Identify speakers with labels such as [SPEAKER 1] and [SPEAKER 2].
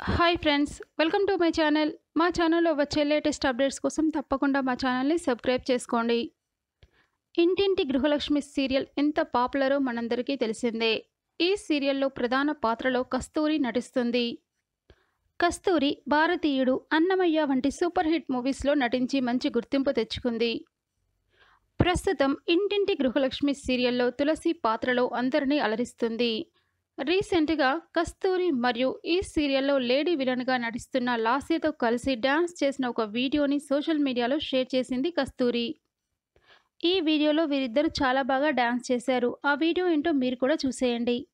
[SPEAKER 1] hi friends welcome to my channel మా ఛానల్లో వచ్చే లేటెస్ట్ అప్డేట్స్ కోసం తప్పకుండా మా ఛానల్ని సబ్స్క్రైబ్ చేసుకోండి ఇంటింటి గృహలక్ష్మి సీరియల్ ఎంత పాపులరో మనందరికీ తెలిసిందే ఈ సీరియల్లో ప్రధాన పాత్రలో కస్తూరి నటిస్తుంది కస్తూరి భారతీయుడు అన్నమయ్య వంటి సూపర్ హిట్ మూవీస్లో నటించి మంచి గుర్తింపు తెచ్చుకుంది ప్రస్తుతం ఇంటింటి గృహలక్ష్మి సీరియల్లో తులసి పాత్రలో అందరినీ అలరిస్తుంది రీసెంట్గా కస్తూరి మరియు ఈ సీరియల్లో లేడీ విలన్గా నటిస్తున్న లాస్యతో కలిసి డ్యాన్స్ చేసిన ఒక వీడియోని సోషల్ మీడియాలో షేర్ చేసింది కస్తూరి ఈ వీడియోలో వీరిద్దరు చాలా బాగా డ్యాన్స్ చేశారు ఆ వీడియో ఏంటో మీరు కూడా చూసేయండి